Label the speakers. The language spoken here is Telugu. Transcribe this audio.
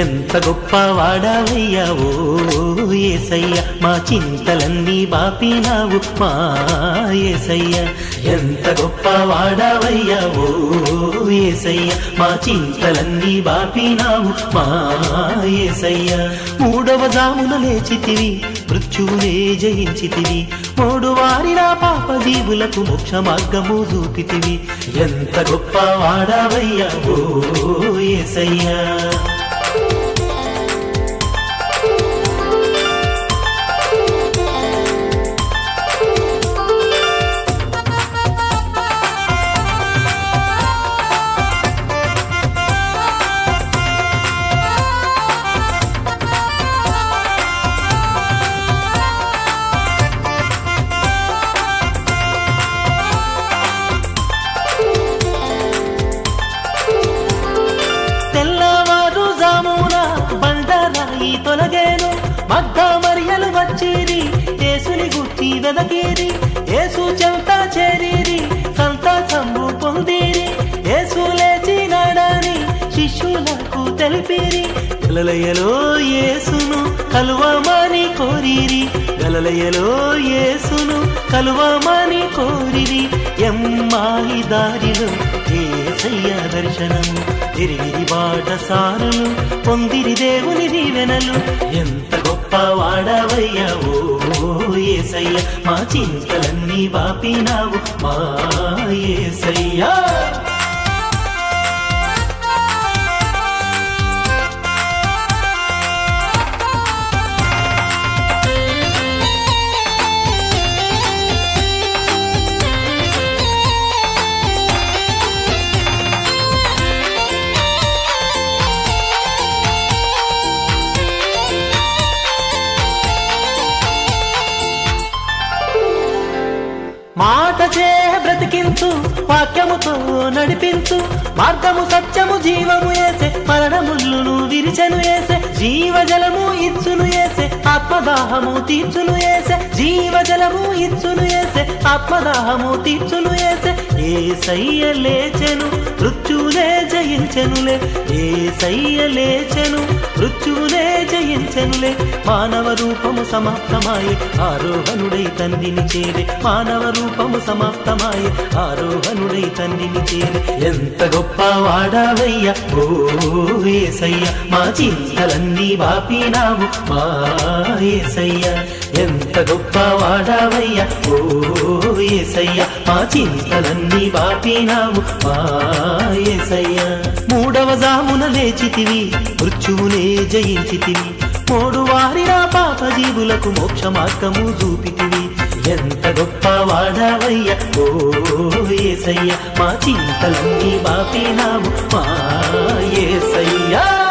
Speaker 1: ఎంత గొప్ప వాడావయ్యా ఓ ఏసయ్య మా చింతలన్నీ బాపినావు మా ఏసయ్య ఎంత గొప్ప వాడావయ్యా ఓ ఏసయ్య మా చింతలన్నీ బాపినావు మా ఏసయ్య మూడవ జామున లేచితివి మృత్యువునే జయించితివి మూడు వారిన పాప జీవులకు మోక్ష మార్గము చూపితివి ఎంత గొప్ప వాడావయ్యా ఓ ఏసయ్యా తెల్లవారు జామున బండరాయి తొలగేను మగ్గ మరియలు వచ్చిరి ఏసుని గుర్చి వెదకిరి ఏసు చెంత చేరిరి సంతసంబు పొందిరి ఏసు లేచినాడని శిష్యులకు తెలిపిరి గలలయలో యేసును కలువమని కోరిరి గలలయలో యేసును కలువమని కోరిరి ఎమ్మాయి దారిలో ఏసయ్య దర్శనము తిరిగి బాట సారులు పొందిరి దేవుని దీవెనలు ఎంత గొప్ప వాడవయ్యా ఓ ఏసయ్య మా చింతలన్నీ బాపినావు మా ఏసయ్యా మాట చే బ్రతికించు వాక్యముతో నడిపించు మార్గము సత్యము జీవము ఏసే మరణముల్లును విరిచెను ఏసే జీవజలము ఇచ్చును ఏసే ఆత్మదాహము తీర్చును ఏసే జీవజలము ఇచ్చును ఏసే ఆత్మదాహము తీర్చును ఏసే ఏ సయ్య లేచెను మృత్యునే జయించెనులే ఏ సయ్య లేచెను మృత్యునే జయించెనులే మానవ రూపము సమాప్తమాయే ఆరోహణుడై తండ్రిని చేరే మానవ రూపము సమాప్తమాయే ఆరోహణుడై తండ్రిని చేరే ఎంత గొప్ప వాడావయ్యా ఓ ఏసయ్య మా చింతలన్నీ బాపినావు మా ఏసయ్య ఎంత గొప్ప వాడావయ్యా ఓ ఏసయ్య మా చింతలన్నీ బాపినావు మా ఏసయ్య మూడవ జామున లేచితివి మృత్యువునే జయించితివి మూడు వారిన పాప జీవులకు మోక్ష మార్గము చూపితివి ఎంత గొప్ప వాడవయ్య ఓ ఏసయ్య మా చింతలన్నీ బాపినావు మా ఏసయ్యా